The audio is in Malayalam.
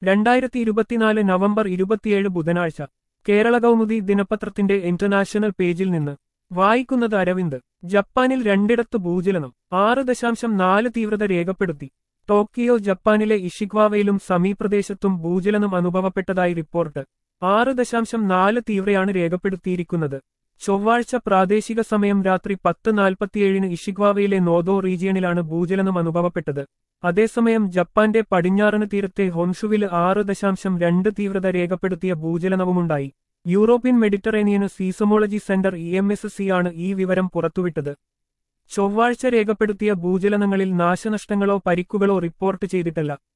രണ്ടായിരത്തി ഇരുപത്തിനാല് നവംബർ ഇരുപത്തിയേഴ് ബുധനാഴ്ച കേരള കൗമുദി ദിനപത്രത്തിന്റെ ഇന്റർനാഷണൽ പേജിൽ നിന്ന് വായിക്കുന്നത് അരവിന്ദ് ജപ്പാനിൽ രണ്ടിടത്ത് ഭൂചലനം ആറ് ദശാംശം നാല് തീവ്രത രേഖപ്പെടുത്തി ടോക്കിയോ ജപ്പാനിലെ ഇഷിഗ്വാവയിലും സമീപ്രദേശത്തും ഭൂചലനം അനുഭവപ്പെട്ടതായി റിപ്പോർട്ട് ആറ് ദശാംശം നാല് തീവ്രയാണ് രേഖപ്പെടുത്തിയിരിക്കുന്നത് ചൊവ്വാഴ്ച പ്രാദേശിക സമയം രാത്രി പത്ത് നാൽപ്പത്തിയേഴിന് ഇഷിഗ്വാവയിലെ നോദോ റീജിയണിലാണ് ഭൂചലനം അനുഭവപ്പെട്ടത് അതേസമയം ജപ്പാന്റെ പടിഞ്ഞാറന് തീരത്തെ ഹൊൻഷുവില് ആറ് ദശാംശം രണ്ട് തീവ്രത രേഖപ്പെടുത്തിയ ഭൂചലനവുമുണ്ടായി European Mediterranean seismology centre E M S C ആണ് ഈ വിവരം പുറത്തുവിട്ടത് ചൊവ്വാഴ്ച രേഖപ്പെടുത്തിയ ഭൂചലനങ്ങളിൽ നാശനഷ്ടങ്ങളോ പരിക്കുകളോ റിപ്പോർട്ട് ചെയ്തിട്ടില്ല